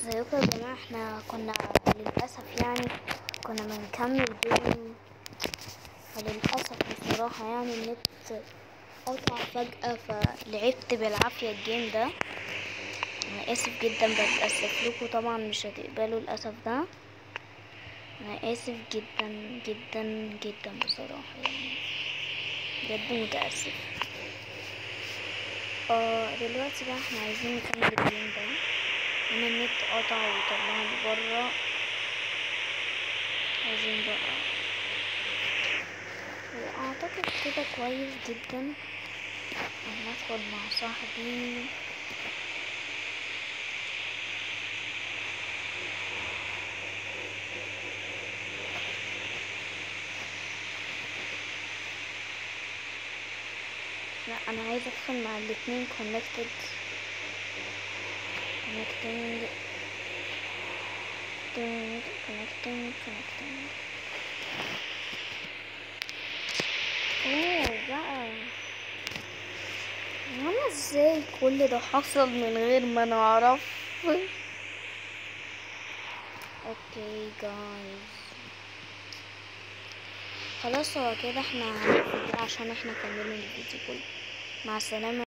ازيكم يا جماعة احنا كنا للأسف يعني كنا بنكمل جيم فللأسف بصراحة يعني النت قطع فجأة فلعبت بالعافية الجيم ده أنا آسف جدا بتأسف لكم طبعا مش هتقبلوا الأسف ده أنا آسف جدا جدا جدا بصراحة يعني بجد متأسف اه دلوقتي بقى احنا عايزين نكمل الجيم ده انا النت قطع وطلعني برا عايزين بقى واعتقد كده كويس جدا انا ادخل مع صاحبي لا انا عايزه ادخل مع الاتنين connected connecting connecting connecting connecting اوه بقى وانا ازاي كل ده حصل من غير ما نعرف اوكي جايز خلاص هو كده احنا هنقفل بقى عشان احنا كملنا الفيديو كله مع السلامة